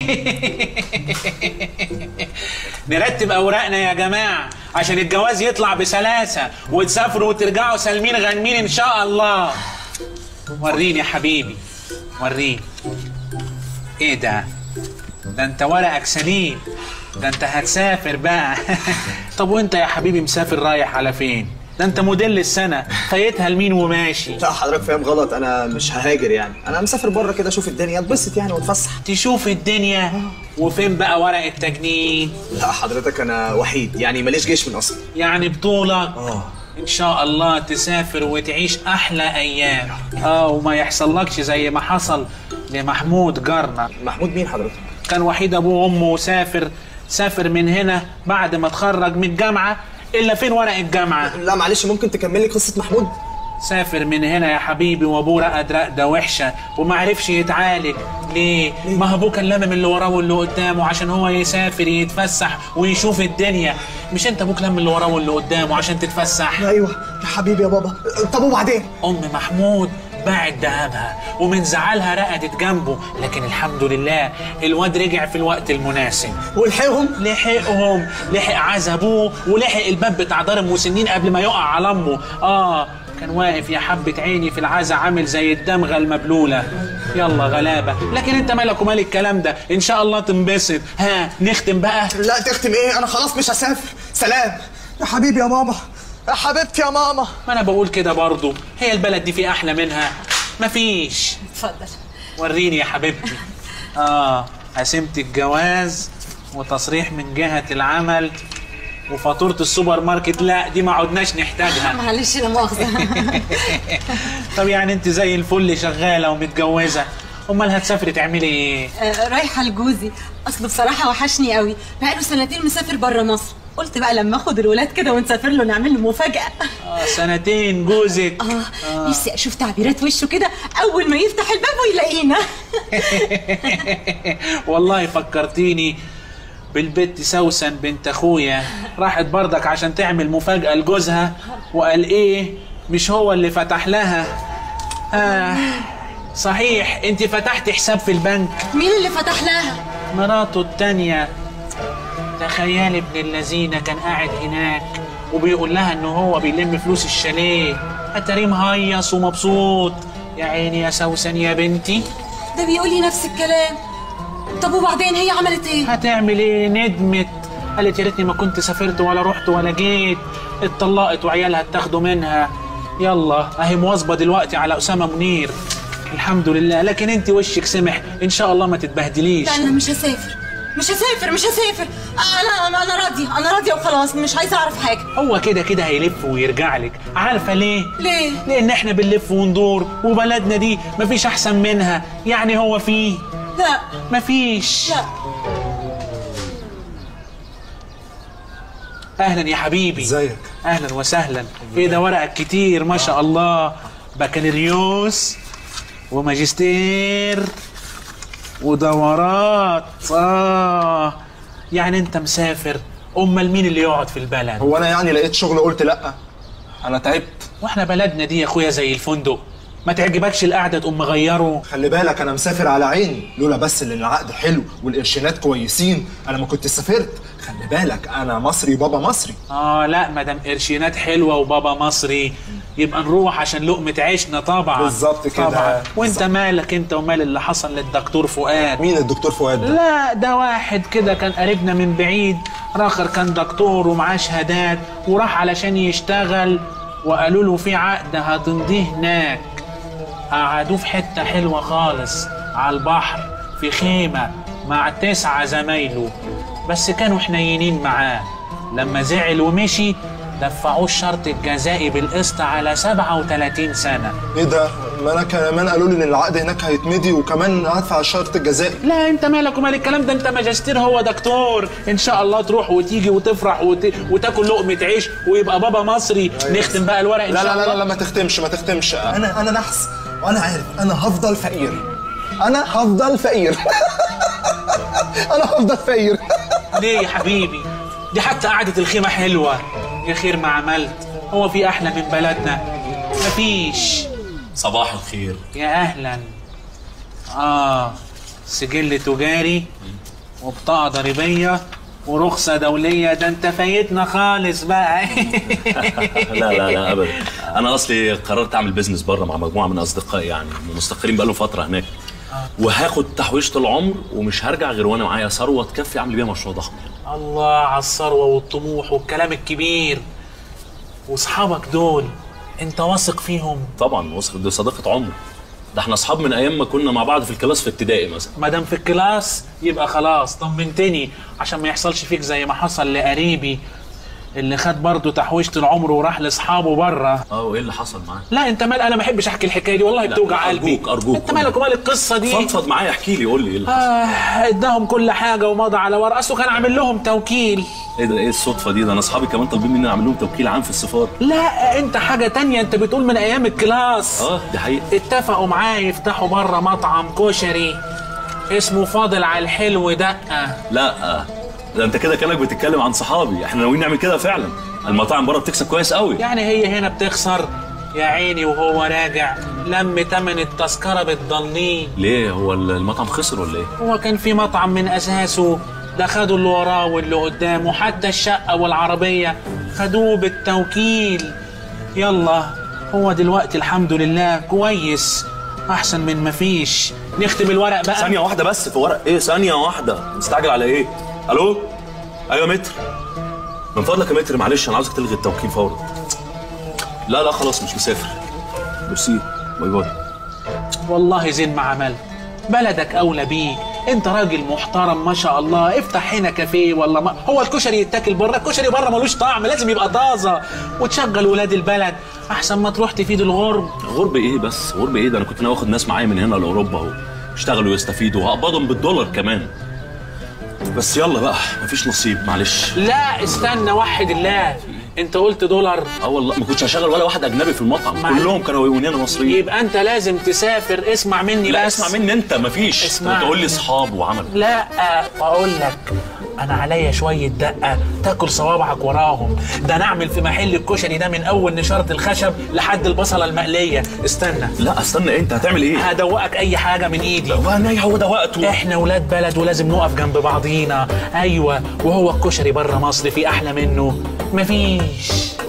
نرتب اوراقنا يا جماعه عشان الجواز يطلع بسلاسه وتسافروا وترجعوا سالمين غانمين ان شاء الله وريني يا حبيبي وريني ايه ده ده انت ورقك سليم ده انت هتسافر بقى طب وانت يا حبيبي مسافر رايح على فين ده انت موديل السنه فايتها لمين وماشي لا حضرتك فاهم غلط انا مش ههاجر يعني انا مسافر بره كده اشوف الدنيا اتبسط يعني واتفسح تشوف الدنيا وفين بقى ورق التجنيد لا حضرتك انا وحيد يعني ماليش جيش من اصلا يعني بطولك اه ان شاء الله تسافر وتعيش احلى ايام اه وما يحصلكش زي ما حصل لمحمود جارنا محمود مين حضرتك كان وحيد ابوه وامه وسافر سافر من هنا بعد ما اتخرج من الجامعه الا فين ورق الجامعه لا معلش ممكن تكمل لي قصه محمود سافر من هنا يا حبيبي وابوه رقد رقده وحشه وما عرفش يتعالج ليه؟ ما هو ابوه كان لامم اللي وراه واللي قدامه عشان هو يسافر يتفسح ويشوف الدنيا مش انت ابوك لام اللي وراه واللي قدامه عشان تتفسح ايوه يا حبيبي يا بابا طب وبعدين ام محمود باعت ذهبها ومن زعلها رقدت جنبه لكن الحمد لله الواد رجع في الوقت المناسب والحقهم لحقهم لحق عذبوه ولحق الباب بتاع دار المسنين قبل ما يقع على امه اه كان واقف يا حبة عيني في العزا عامل زي الدمغة المبلولة يلا غلابة لكن انت مالك ومال الكلام ده ان شاء الله تنبسط ها نختم بقى لا تختم ايه انا خلاص مش هسافر سلام يا حبيبي يا ماما يا حبيبتي يا ماما ما انا بقول كده برضو هي البلد دي في احلى منها مفيش اتفضل وريني يا حبيبتي اه قسيمة الجواز وتصريح من جهة العمل وفاتورة السوبر ماركت لا دي ما عدناش نحتاجها معلش لا مؤاخذة طب يعني انت زي الفل شغالة ومتجوزة امال هتسافري تعملي ايه آه، رايحة لجوزي أصله بصراحة وحشني قوي بقاله سنتين مسافر بره مصر قلت بقى لما اخد الولاد كده ونسافر له نعمل له مفاجأة اه سنتين جوزك اه نفسي اشوف تعبيرات وشه كده اول ما يفتح الباب ويلاقينا والله فكرتيني بالبت سوسن بنت اخويا راحت برضك عشان تعمل مفاجأة لجوزها وقال ايه مش هو اللي فتح لها آه صحيح انت فتحت حساب في البنك مين اللي فتح لها مراته التانية تخيل ابن الذين كان قاعد هناك وبيقول لها ان هو بيلم فلوس الشاليه اتاريه مهيص ومبسوط يا عيني يا سوسن يا بنتي ده بيقول لي نفس الكلام طب وبعدين هي عملت ايه هتعمل ايه ندمت قالت يا ريتني ما كنت سافرت ولا رحت ولا جيت اتطلقت وعيالها اتاخدوا منها يلا اهي مواظبه دلوقتي على اسامه منير الحمد لله لكن انت وشك سمح ان شاء الله ما تتبهدليش لا انا مش هسافر مش هسافر مش هسافر انا انا راضيه انا راضيه وخلاص مش عايزه اعرف حاجه هو كده كده هيلف ويرجع لك عارفه ليه ليه لان احنا بنلف وندور وبلدنا دي مفيش احسن منها يعني هو فيه لا مفيش لا اهلا يا حبيبي ازيك اهلا وسهلا ايه ده ورقك كتير ما شاء الله بكالوريوس وماجستير ودورات اه يعني انت مسافر امال مين اللي يقعد في البلد هو انا يعني لقيت شغل قلت لا انا تعبت واحنا بلدنا دي يا اخويا زي الفندق ما تعجبكش القعده تقوم مغيره خلي بالك انا مسافر على عيني لولا بس ان العقد حلو والقرشينات كويسين انا ما كنت سافرت خلي بالك انا مصري بابا مصري اه لا مدام قرشينات حلوه وبابا مصري يبقى نروح عشان لقمه عيشنا طبعا بالظبط كده. طبعا وانت بالظبط. مالك انت ومال اللي حصل للدكتور فؤاد مين الدكتور فؤاد ده لا ده واحد كده كان قريبنا من بعيد راخر كان دكتور ومعاه شهادات وراح علشان يشتغل وقالوا له في عقد هتمضيه هناك قعدوه في حتة حلوة خالص على البحر في خيمة مع تسعة زمايله بس كانوا حنينين معاه لما زعل ومشي دفعوه الشرط الجزائي بالقسط على 37 سنة ايه ده ما انا كمان قالوا لي ان العقد هناك هيتمضي وكمان هدفع الشرط الجزائي لا انت مالك ومال الكلام ده انت ماجستير هو دكتور ان شاء الله تروح وتيجي وتفرح وت... وتاكل لقمه عيش ويبقى بابا مصري نختم بقى الورق ان لا شاء لا لا الله لا ما تختمش ما تختمش انا انا نحس وانا عارف انا هفضل فقير انا هفضل فقير انا هفضل فقير ليه يا حبيبي دي حتى قعدة الخيمة حلوة يا خير ما عملت هو في أحلى من بلدنا مفيش صباح الخير يا أهلا آه سجل تجاري وبطاقة ضريبية ورخصة دولية ده انت فايتنا خالص بقى لا لا لا ابدا انا اصلي قررت اعمل بيزنس بره مع مجموعه من اصدقائي يعني مستقرين بقالهم فتره هناك وهاخد تحويشه العمر ومش هرجع غير وانا معايا ثروه تكفي اعمل بيها مشروع ضخم يعني. الله على الثروة والطموح والكلام الكبير واصحابك دول انت واثق فيهم طبعا وصف دي صديقه عمر ده احنا اصحاب من ايام ما كنا مع بعض في الكلاس في ابتدائي مثلا ما دام في الكلاس يبقى خلاص طمنتني عشان ما يحصلش فيك زي ما حصل لقريبي اللي خد برضه تحويشة العمر وراح لاصحابه بره اه وايه اللي حصل معاك لا انت مال انا ما بحبش احكي الحكايه دي والله لا، بتوجع قلبي أرجوك، أرجوك. انت مالك ومال القصه دي فضفض معايا احكي لي قول لي ايه اللي حصل آه اداهم كل حاجه ومضى على ورق اصله كان عامل لهم توكيل ايه ده ايه الصدفه دي ده انا اصحابي كمان طالبين مني اعمل لهم توكيل عام في السفاره لا انت حاجه تانية انت بتقول من ايام الكلاس اه دي حقيقه اتفقوا معاه يفتحوا بره مطعم كشري اسمه فاضل على الحلو دقه لا ده انت كده كانك بتتكلم عن صحابي احنا ناويين نعمل كده فعلا المطاعم بره بتكسب كويس قوي يعني هي هنا بتخسر يا عيني وهو راجع لم تمن التذكره بتضليه ليه هو المطعم خسر ولا ايه هو كان في مطعم من اساسه ده خدوا اللي وراه واللي قدامه حتى الشقه والعربيه خدوه بالتوكيل يلا هو دلوقتي الحمد لله كويس احسن من مفيش نختم الورق بقى ثانية واحدة بس في ورق ايه ثانية واحدة مستعجل على ايه؟ الو؟ ايوه متر من فضلك يا متر معلش انا عاوزك تلغي التوكيل فورا لا لا خلاص مش مسافر ميرسي باي باي والله زين ما عملت بلدك اولى بيك انت راجل محترم ما شاء الله افتح هنا كافيه ولا ما هو الكشري يتاكل بره الكشري بره ملوش طعم لازم يبقى طازه وتشغل ولاد البلد احسن ما تروح تفيد الغرب غرب ايه بس غرب ايه ده انا كنت ناوي اخد ناس معايا من هنا لاوروبا اهو يشتغلوا ويستفيدوا وهقبضهم بالدولار كمان بس يلا بقى مفيش نصيب معلش لا استنى وحد الله انت قلت دولار اه والله ما كنتش هشغل ولا واحد اجنبي في المطعم معلش. كلهم كانوا يونان مصريين يبقى انت لازم تسافر اسمع مني لا بس اسمع مني انت مفيش اسمع. انت تقول لي اصحاب وعمل لا اقول لك انا عليا شويه دقه تاكل صوابعك وراهم ده نعمل في محل الكشري ده من اول نشاره الخشب لحد البصله المقليه استنى لا استنى إيه؟ انت هتعمل ايه؟ هدوقك اي حاجه من ايدي وانا هو ده وقته احنا ولاد بلد ولازم نقف جنب بعضينا ايوه وهو الكشري بره مصر في احلى منه مفيش